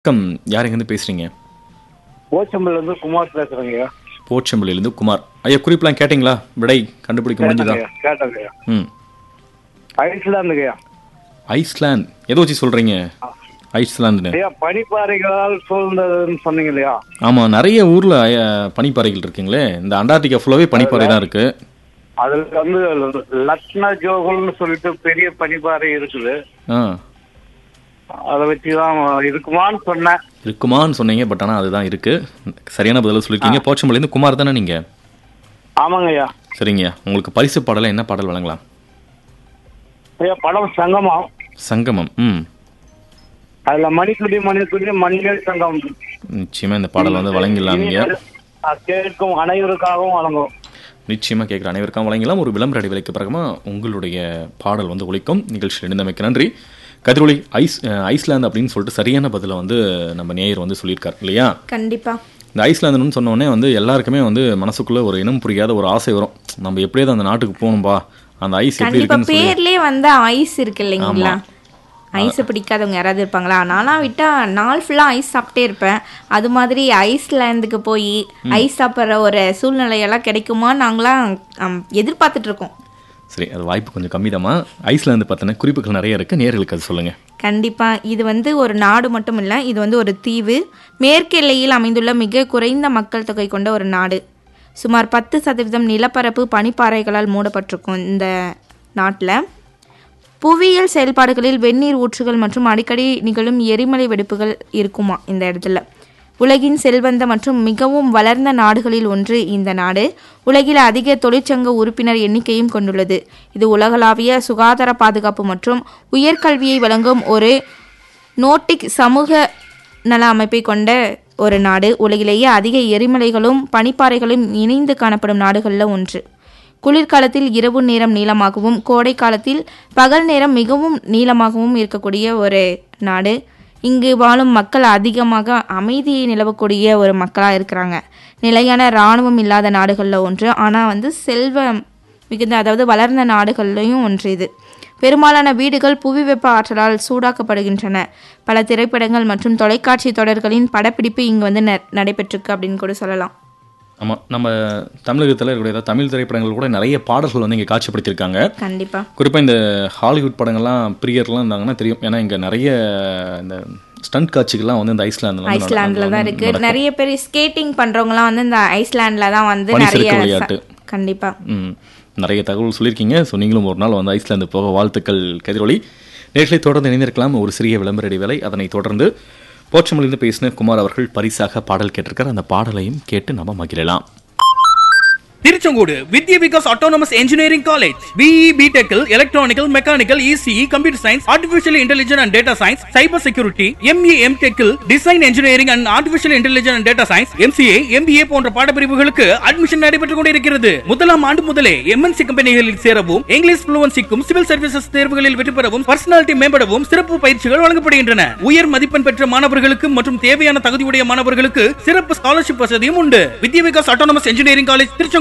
வணக்கம் யார் எங்கேருந்து பேசுறீங்க போச்சம்பள்ல இருந்து குமார் பேசுறேங்கய்யா போச்சம்பள்ளியிலேருந்து குமார் ஐயா குறிப்பெல்லாம் கேட்டிங்களா விடை கண்டுபிடிக்க முடிஞ்சுதா கேட்டேங்கய்யா கேட்டேங்கய்யா ம் ஐஸ்லாந்துங்கய்யா ஐஸ்லாந்து எதை வச்சு சொல்றீங்க ஐஸ்லாந்துன்னு ஐயா பனிப்பாறைகளால் சூழ்ந்ததுன்னு சொன்னீங்க இல்லையா ஆமாம் நிறைய ஊரில் பனிப்பாறைகள் இருக்குங்களே இந்த அண்டார்டிகா ஃபுல்லாகவே பனிப்பாறை தான் இருக்கு அதுல வந்து லக்னா ஜோகல்னு சொல்லிட்டு பெரிய பனிப்பாறை இருக்குது ஆ அதை வச்சுதான் இருக்குமான்னு சொன்னேன் இருக்குமான்னு சொன்னீங்க பட் ஆனால் அதுதான் இருக்கு சரியான பதில் சொல்லியிருக்கீங்க போச்சம்பள்ளியிலேருந்து குமார் தானே நீங்கள் ஆமாங்கய்யா சரிங்க உங்களுக்கு பரிசு பாடலை என்ன பாடல் வழங்கலாம் ஐயா படம் சங்கமம் சங்கமம் ம் அதுல மணிக்குடி மணிக்குடி மண்ணில் சங்கம் நிச்சயமா இந்த பாடல் வந்து வழங்கிடலாம் நீங்கள் அஹ் கேட்கும் அனைவருக்காகவும் வழங்கும் நிச்சயமா கேட்குற அனைவருக்கும் வழங்கலாம் ஒரு விளம்பர இடைவெளிக்கு பிறகுமா உங்களுடைய பாடல் வந்து ஒழிக்கும் நிகழ்ச்சியில் இணைந்தமைக்கு நன்றி கதிரொலி ஐஸ் அஹ், ஐஸ்லாந்து அப்படின்னு சொல்லிட்டு சரியான பதிலை வந்து நம்ம நேயர் வந்து சொல்லியிருக்கார் இல்லையா கண்டிப்பா இந்த ஐஸ்லாந்துன்னு சொன்ன உடனே வந்து எல்லாருக்குமே வந்து மனசுக்குள்ள ஒரு இனம் புரியாத ஒரு ஆசை வரும் நம்ம எப்படியாவது அந்த நாட்டுக்கு போகணும்பா அந்த ஐஸ் எப்படி கண்டிப்பா இருக்குன்னு சொல்லி பேர்லயே வந்து ஐஸ் இருக்கு இல்லைங்களா ஐஸ் பிடிக்காதவங்க யாராவது இருப்பாங்களா நான்லாம் விட்டா நாள் ஃபுல்லா ஐஸ் சாப்பிட்டே இருப்பேன் அது மாதிரி ஐஸ்லாந்துக்கு போய் ஐஸ் சாப்பிட்ற ஒரு சூழ்நிலையெல்லாம் கிடைக்குமா நாங்களாம் ஆம், எதிர்பார்த்துட்டு இருக்கோம் சரி அது வாய்ப்பு கொஞ்சம் கம்மிதாம்மா ஐஸ்லாந்து பற்றின குறிப்புகள் நிறைய இருக்கு நேர்களுக்கு அது சொல்லுங்க கண்டிப்பா இது வந்து ஒரு நாடு மட்டும் இல்ல இது வந்து ஒரு தீவு மேற்கு எல்லையில் அமைந்துள்ள மிக குறைந்த மக்கள் தொகை கொண்ட ஒரு நாடு சுமார் பத்து சதவீதம் நிலப்பரப்பு பனிப்பாறைகளால் மூடப்பட்டிருக்கும் இந்த நாட்டில் புவியியல் செயல்பாடுகளில் வெந்நீர் ஊற்றுகள் மற்றும் அடிக்கடி நிகழும் எரிமலை வெடிப்புகள் இருக்குமா இந்த இடத்துல உலகின் செல்வந்த மற்றும் மிகவும் வளர்ந்த நாடுகளில் ஒன்று இந்த நாடு உலகில் அதிக தொழிற்சங்க உறுப்பினர் எண்ணிக்கையும் கொண்டுள்ளது இது உலகளாவிய சுகாதார பாதுகாப்பு மற்றும் உயர்கல்வியை வழங்கும் ஒரு நோட்டிக் சமூக நல அமைப்பை கொண்ட ஒரு நாடு உலகிலேயே அதிக எரிமலைகளும் பனிப்பாறைகளும் இணைந்து காணப்படும் நாடுகளில் ஒன்று குளிர்காலத்தில் இரவு நேரம் நீளமாகவும் கோடை காலத்தில் பகல் நேரம் மிகவும் நீளமாகவும் இருக்கக்கூடிய ஒரு நாடு இங்கு வாழும் மக்கள் அதிகமாக அமைதியை நிலவக்கூடிய ஒரு மக்களாக இருக்கிறாங்க நிலையான இராணுவம் இல்லாத நாடுகளில் ஒன்று ஆனால் வந்து செல்வம் மிகுந்த அதாவது வளர்ந்த நாடுகள்லையும் ஒன்று இது பெரும்பாலான வீடுகள் புவி வெப்ப ஆற்றலால் சூடாக்கப்படுகின்றன பல திரைப்படங்கள் மற்றும் தொலைக்காட்சி தொடர்களின் படப்பிடிப்பு இங்கு வந்து ந- நடைபெற்றிருக்கு அப்படின்னு கூட சொல்லலாம் ஆமா நம்ம தமிழகத்தில் இருக்கக்கூடிய தமிழ் திரைப்படங்கள் கூட நிறைய பாடல்கள் வந்து இங்கே காட்சிப்படுத்தியிருக்காங்க கண்டிப்பா குறிப்பாக இந்த ஹாலிவுட் படங்கள்லாம் பிரியர்லாம் இருந்தாங்கன்னா தெரியும் ஏன்னா இங்கே நிறைய இந்த ஸ்டண்ட் காட்சிகள்லாம் வந்து இந்த ஐஸ்லாந்துல வந்து நட- ஐஸ்லாந்துல தான் இருக்கு நடக்கும். நிறைய பேர் ஸ்கேட்டிங் பண்றவங்கலாம் வந்து இந்த ஐஸ்லாண்ட்ல தான் வந்து பனி நிறைய சறுக்கு விளையாட்டு. ச- கண்டிப்பா ம் நிறைய தகவல் சொல்லியிருக்கீங்க ஸோ நீங்களும் ஒரு நாள் வந்து ஐஸ்லாந்து போக வாழ்த்துக்கள் கதிரொலி நேர்களை தொடர்ந்து இணைந்திருக்கலாம் ஒரு சிறிய விளம்பர இடைவேளை அதனைத் தொடர்ந்து போச்சமொழியிலிருந்து பேசின குமார் அவர்கள் பரிசாக பாடல் கேட்டிருக்கார் அந்த பாடலையும் கேட்டு நம்ம மகிழலாம் Tiruchengode Vidya Vikas autonomous engineering college BE பிடெக்கில் electronical mechanical ECE computer science artificial intelligence and data science cyber security ME M டெக்கில் design engineering and artificial intelligence and data science MCA MBA போன்ற பாடப்பிரிவுகளுக்கு அட்மிஷன் நடைபெற்றுக் கொண்டிருக்கிறது முதலாம் ஆண்டு முதலே எம்என்சி கம்பெனிகளில் சேரவும் இங்கிலீஷ் புளுவன்சிக்கும் சிவில் சர்வீசஸ் தேர்வுகளில் வெற்றி பெறவும் பர்சனாலிட்டி மேம்படவும் சிறப்பு பயிற்சிகள் வழங்கப்படுகின்றன உயர் மதிப்பெண் பெற்ற மாணவர்களுக்கு மற்றும் தேவையான தகுதியுடைய மாணவர்களுக்கு சிறப்பு ஸ்காலர்ஷிப் வசதியும் உண்டு Vidya Vikas autonomous engineering college Tiruchengode